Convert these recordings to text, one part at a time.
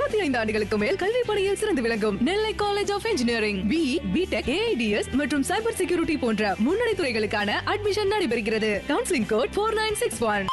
இருபத்தி ஐந்து ஆண்டுகளுக்கு மேல் கல்வி பணியில் சிறந்து விளங்கும் Nellai college of engineering B BTech AIDS மற்றும் சைபர் செக்யூரிட்டி போன்ற முன்னணி துறைகளுக்கான அட்மிஷன் நடைபெறுகிறது counselling code four nine six one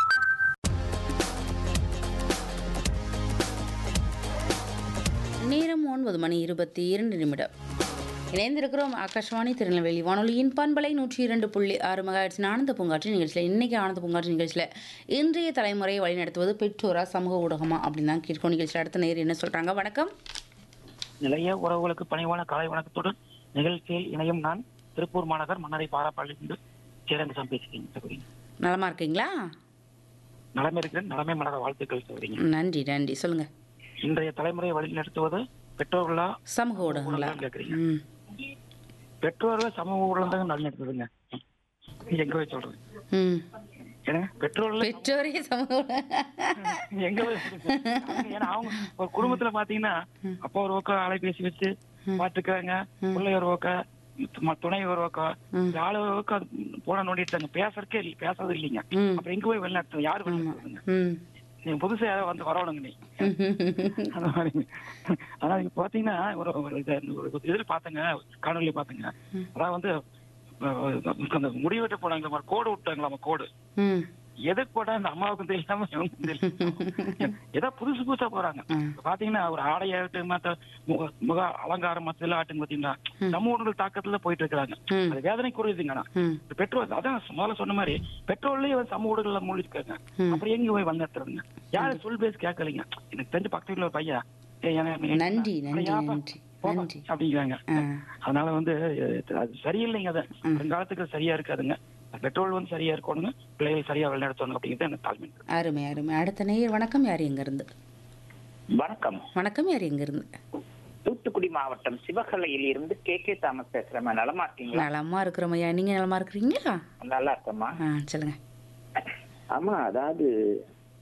நேரம் ஒன்பது மணி இருபத்தி இரண்டு நிமிடம் இணைந்திருக்கிறோம் ஆகாஷ்வாணி திருநெல்வேலி வானொலியின் பண்பலை நூற்றி இரண்டு புள்ளி ஆறு மகாட்சின் ஆனந்த பூங்காற்று நிகழ்ச்சியில் இன்னைக்கு ஆனந்த பூங்காற்று நிகழ்ச்சியில் இன்றைய தலைமுறையை வழிநடத்துவது பெற்றோரா சமூக ஊடகமா அப்படின்னு தான் கேட்கும் நிகழ்ச்சியில் அடுத்த நேர் என்ன சொல்றாங்க வணக்கம் நிலைய உறவுகளுக்கு பணிவான காலை வணக்கத்துடன் நிகழ்ச்சியில் இணையும் நான் திருப்பூர் மாநகர் மன்னரை பாராப்பாளிலிருந்து சேரங்கசாமி பேசுகிறேன் சகோதரி நலமா இருக்கீங்களா நலமே இருக்கிறேன் நலமே மலர வாழ்த்துக்கள் சகோதரிங்க நன்றி நன்றி சொல்லுங்க இன்றைய தலைமுறையை வழிநடத்துவது பெற்றோர்களா சமூக ஊடகங்களா கேக்குறீங்க ம் பெற்றோர்கள் சமூக ஊடகம் வழிநடத்துதுங்க எங்க போய் சொல்றது ம் ஏன்னா பெற்றோர்கள் பெற்றோரே சமூக ஊடகம். எங்க போய் சொல்றது? ஏன்னா அவங்க ஒரு குடும்பத்துல பாத்தீங்கன்னா அப்பா ஒரு பக்கம் அலைபேசி வச்சு பாத்துக்கிறாங்க பிள்ளை ஒரு பக்கம் ம- துணை ஒரு பக்கம் ஆளு ஒரு பக்கம் போன நோண்டிட்டாங்க பேசுறதுக்கே இல்லை பேசுறது இல்லைங்க ம். அப்புறம் எங்க போய் வெளிநாட்டு யாரு வெளிநாட்டுங்க ம் நீங்க புதுசா யாராவது வந்து வரணுங்க நீ அந்த மாதிரி ஆனா இப்ப பாத்தீங்கன்னா ஒரு ஒரு இது- ஒரு இதுல பாத்தங்க காணொலி பாத்தங்க அதான் வந்து அஹ், அந்த முடிவெட்டு போனாங்களா கோடு விட்டாங்களாமா கோடு ம் எதுக்கு போட்டா அந்த அம்மாவுக்கும் தெரியாம இவனுக்கும் தெரியாம ஏதோ புதுசு புதுசா போறாங்க இப்ப பாத்தீங்கன்னா ஒரு ஆடையாகட்டும் மத்த முக முக அலங்காரம் மத்த ஆட்டும் பாத்தீங்கன்னா சமூகங்கள் தாக்கத்துல போயிட்டு இருக்கிறாங்க ம். அது வேதனை குறையுதுங்கண்ணா ம் இப்ப பெட்ரோல் அதான் முதல்ல சொன்ன மாதிரி பெட்ரோல்லயே வந்து சமூக ஊடகங்கள்ல மூழ்கி இருக்காங்க அப்புறம் எங்க போய் வந்தேன் யாரும் சொல் பேஸ் கேட்கலீங்க எனக்கு தெரிஞ்ச பக்கத்து வீட்டுல ஒரு பையன் ஏய், எனக்கு- நன்றி, நன்றி, அடையாப்பா, நன்றி, போப்பா, நன்றி. அப்படிங்கிறாங்க ஆ அதனால வந்து அஹ், அது சரியில்லைங்க அது வருங்காலத்துக்கு சரியா இருக்காதுங்க பெட்ரோல் வந்து சரியா இருக்கணுங்க பிள்ளைகள் சரியா வழிநடத்தணும் அப்படிங்கிறது எனக்கு தாழ்மை அருமை அருமை அடுத்த நேயர் வணக்கம் யார் எங்க இருந்து வணக்கம் வணக்கம் யார் எங்க இருந்து தூத்துக்குடி மாவட்டம் சிவகலையில் இருந்து கே கே தாமஸ் பேசுறேன் நலமா இருக்கீங்களா நலமா இருக்கிறோம் ஐயா நீங்க நலமா இருக்கிறீங்களா நல்லா இருக்கம்மா ஆ சொல்லுங்க ஆமா அதாவது